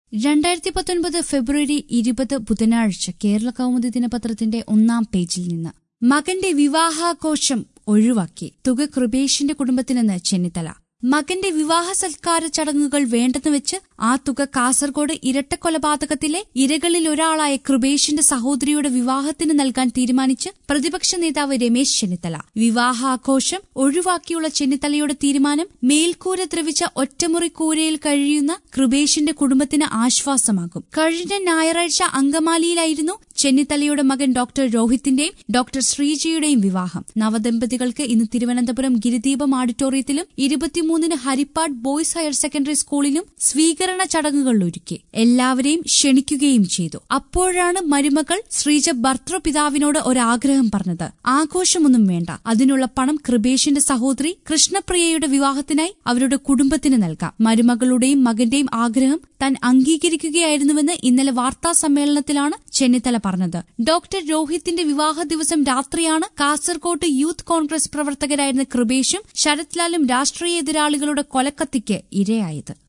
രണ്ടായിരത്തി പത്തൊൻപത് ഫെബ്രുവരി ഇരുപത് ബുധനാഴ്ച കേരള കൗമുദി ദിനപത്രത്തിന്റെ ഒന്നാം പേജിൽ നിന്ന് മകന്റെ വിവാഹാഘോഷം ഒഴിവാക്കി തുക കൃപേഷിന്റെ കുടുംബത്തിനെന്ന് ചെന്നിത്തല മകന്റെ വിവാഹ സൽക്കാര ചടങ്ങുകൾ വേണ്ടെന്ന് വെച്ച് ആ തുക കാസർഗോഡ് ഇരട്ടക്കൊലപാതകത്തിലെ ഇരകളിൽ ഒരാളായ കൃപേഷിന്റെ സഹോദരിയുടെ വിവാഹത്തിന് നൽകാൻ തീരുമാനിച്ച് പ്രതിപക്ഷ നേതാവ് രമേശ് ചെന്നിത്തല വിവാഹാഘോഷം ഒഴിവാക്കിയുള്ള ചെന്നിത്തലയുടെ തീരുമാനം മേൽക്കൂര ദ്രവിച്ച ഒറ്റമുറി കൂരയിൽ കഴിയുന്ന കൃപേഷിന്റെ കുടുംബത്തിന് ആശ്വാസമാകും കഴിഞ്ഞ ഞായറാഴ്ച അങ്കമാലിയിലായിരുന്നു ചെന്നിത്തലയുടെ മകൻ ഡോക്ടർ രോഹിത്തിന്റെയും ഡോക്ടർ ശ്രീജയുടെയും വിവാഹം നവദമ്പതികൾക്ക് ഇന്ന് തിരുവനന്തപുരം ഗിരിദീപം ഓഡിറ്റോറിയത്തിലും ഇരുപത്തിമൂന്നിന് ഹരിപ്പാട് ബോയ്സ് ഹയർ സെക്കൻഡറി സ്കൂളിലും സ്വീകരണ ചടങ്ങുകൾ ഒരുക്കി എല്ലാവരെയും ക്ഷണിക്കുകയും ചെയ്തു അപ്പോഴാണ് മരുമകൾ ശ്രീജ ഭർത്തൃപിതാവിനോട് ഒരാഗ്രഹം പറഞ്ഞത് ആഘോഷമൊന്നും വേണ്ട അതിനുള്ള പണം കൃപേഷിന്റെ സഹോദരി കൃഷ്ണപ്രിയയുടെ വിവാഹത്തിനായി അവരുടെ കുടുംബത്തിന് നൽകാം മരുമകളുടെയും മകന്റെയും ആഗ്രഹം താൻ അംഗീകരിക്കുകയായിരുന്നുവെന്ന് ഇന്നലെ വാർത്താ സമ്മേളനത്തിലാണ് ചെന്നിത്തല പറഞ്ഞത് ഡോക്ടർ രോഹിത്തിന്റെ വിവാഹ ദിവസം രാത്രിയാണ് കാസർകോട്ട് യൂത്ത് കോൺഗ്രസ് പ്രവർത്തകരായിരുന്ന കൃപേഷും ശരത്ലാലും രാഷ്ട്രീയ എതിരാളികളുടെ കൊലക്കത്തിക്ക് ഇരയായത്